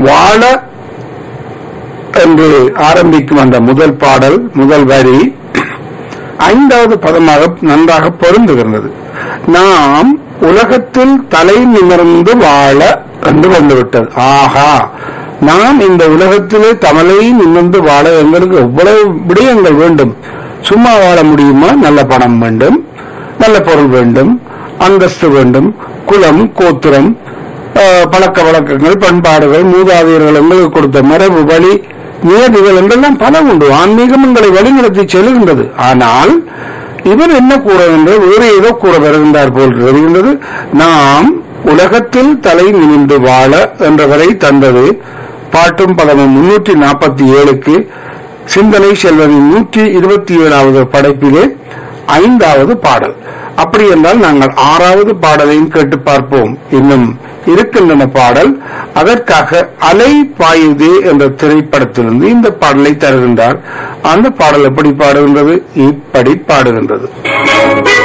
வாழ என்று ஆரம்பிக்கும் அந்த முதல் பாடல் முதல் வரி ஐந்தாவது பதமாக நன்றாக பொருந்துகிறது நாம் உலகத்தில் தலை நிமிர்ந்து வாழ என்று வந்துவிட்டது ஆஹா நாம் இந்த உலகத்திலே தமலை நிமிர்ந்து வாழ எங்களுக்கு எவ்வளவு விடயங்கள் வேண்டும் சும்மா வாழ முடியுமா நல்ல பணம் வேண்டும் நல்ல பொருள் வேண்டும் அந்தஸ்து வேண்டும் குலம் கோத்திரம் ஆஹ், பழக்க வழக்கங்கள் பண்பாடுகள் மூதாதையர்கள் எங்களுக்கு கொடுத்த மரபு வழி நியதிகள் என்றெல்லாம் பல உண்டு ஆன்மீகம் எங்களை வழிநடத்தி செல்கின்றது ஆனால் இவர் என்ன கூறுகின்ற வேறு ஏதோ கூற வருகின்றார் போல் தெரிகின்றது நாம் உலகத்தில் தலை நிமிர்ந்து வாழ என்றவரை தந்தது பாட்டும் பதமும் முன்னூற்றி நாற்பத்தி ஏழுக்கு சிந்தனை செல்வதின் நூற்றி இருபத்தி ஏழாவது படைப்பிலே ஐந்தாவது பாடல் அப்படி என்றால் நாங்கள் ஆறாவது பாடலையும் கேட்டு பார்ப்போம் இன்னும் இருக்கின்றன பாடல் அதற்காக அலை பாயுதே என்ற திரைப்படத்திலிருந்து இந்த பாடலை தருகின்றார் அந்த பாடல் எப்படி பாடுகின்றது இப்படி பாடுகின்றது